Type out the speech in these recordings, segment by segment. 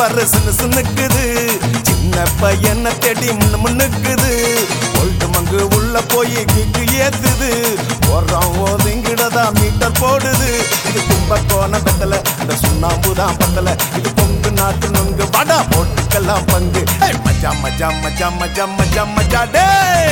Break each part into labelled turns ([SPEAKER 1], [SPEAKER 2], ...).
[SPEAKER 1] பாரு சின்ன சின்னுக்குது சின்ன பையனை தேடி முன்னு முன்னுக்குது ஒல்டு மங்கு உள்ள போய் கிக்கு ஏத்துது போடுறோம் ஒதுங்கிடதா மீட்டர் போடுது இது கும்பக்கோண வெத்தல இந்த சுண்ணாம்பு தான் பத்தல இது பொங்கு நாட்டு நொங்கு வடா போட்டுக்கெல்லாம் பங்கு ஏய், மஜா மஜா மஜா மஜா மஜா மஜா டே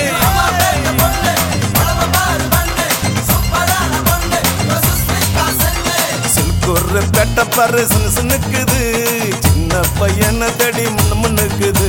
[SPEAKER 1] சில்கொரு பெட்ட பரு சின்ன சின்னுக்குது சின்ன பையனை தேடி முன்னு முன்னுக்குது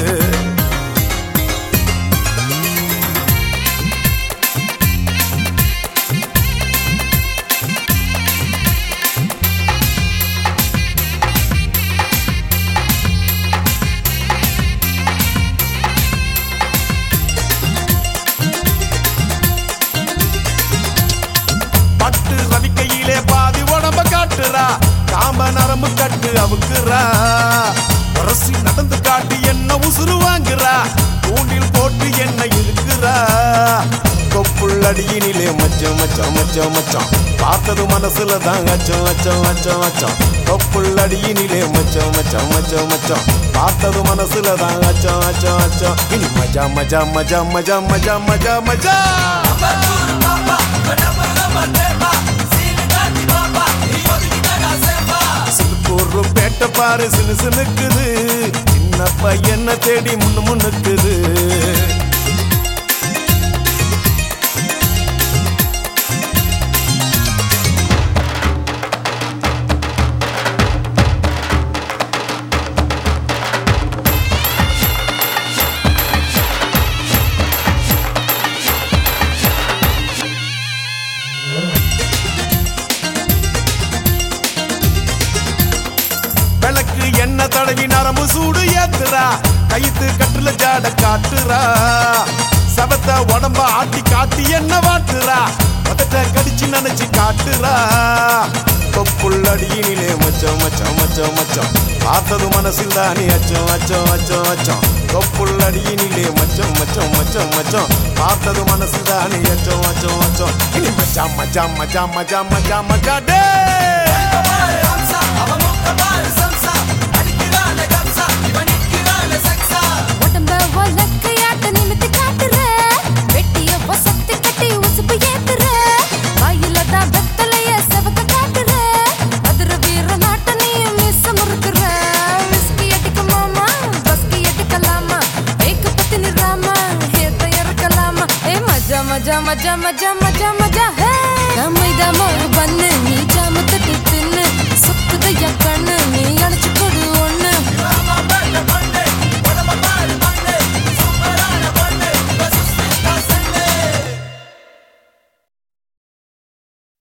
[SPEAKER 1] பட்டு ரவிக்கையிலே பாதி உடம்ப காட்டுறா காம்ப நரம்பு கட்டு அவுக்குறா உரசி நடந்து காட்டி என்ன உசுறு வாங்குறா தூண்டில் போட்டு என்ன இழுக்குறா கொப்புள் அடியினிலே மச்சம் மச்சம் மச்சம் மச்சம் பார்த்தது மனசுல தான் அச்சம் அச்சம் அச்சம் அச்சம் கொப்புள் அடியினிலே மச்சம் மச்சம் மச்சம் மச்சம் பார்த்தது மனசுல தான் அச்சம் அச்சம் அச்சம் இனி மஜா மஜா மஜா மஜா மஜா மஜா மஜா சிலுக்கூர் பேட்ட பாரு சினு சினுக்குது சின்ன பையனை தேடி முன்னு முன்னுக்குது விளக்கு என்ன தடவி நரம்பு சூடு ஏத்துறா கைத்து கட்டுல ஜாட காட்டுறா சபத்த உடம்ப ஆட்டி காட்டி என்ன வாட்டுறா பதட்ட கடிச்சு நினைச்சு காட்டுறா தொப்புள் அடியினிலே மச்சம் மச்சம் மச்சம் மச்சம் பார்த்தது மனசில் தானே அச்சம் அச்சம் அச்சம் அச்சம் தொப்புள் அடியினிலே மச்சம் மச்சம் மச்சம் மச்சம் பார்த்தது மனசில் தானே அச்சம் அச்சம் அச்சம் இனி மச்சா மச்சா மச்சா மச்சா மச்சா மச்சா டே
[SPEAKER 2] உடம்ப வலக்கையாட்ட நிமித்தி காட்டுற வெட்டிய வசத்து கட்டி உசுப்பு ஏத்துற வாயில தான் வெத்தலைய செவக்க காட்டுற மதுர வீர நாட்ட நீயும் மிஸ் முறுக்குற விஸ்கி அடிக்க மாமா பஸ்கி அடிக்கலாமா ஏக்கு பத்தி நிறாமா ஏத்த இறக்கலாமா ஏ மஜா மஜா மஜா மஜா மஜா மஜா ஹே மைதா மோரு பண்ணு நீ ஜாம தட்டி தின்னு சுக்குதையா கண்ணு நீ அணைச்சு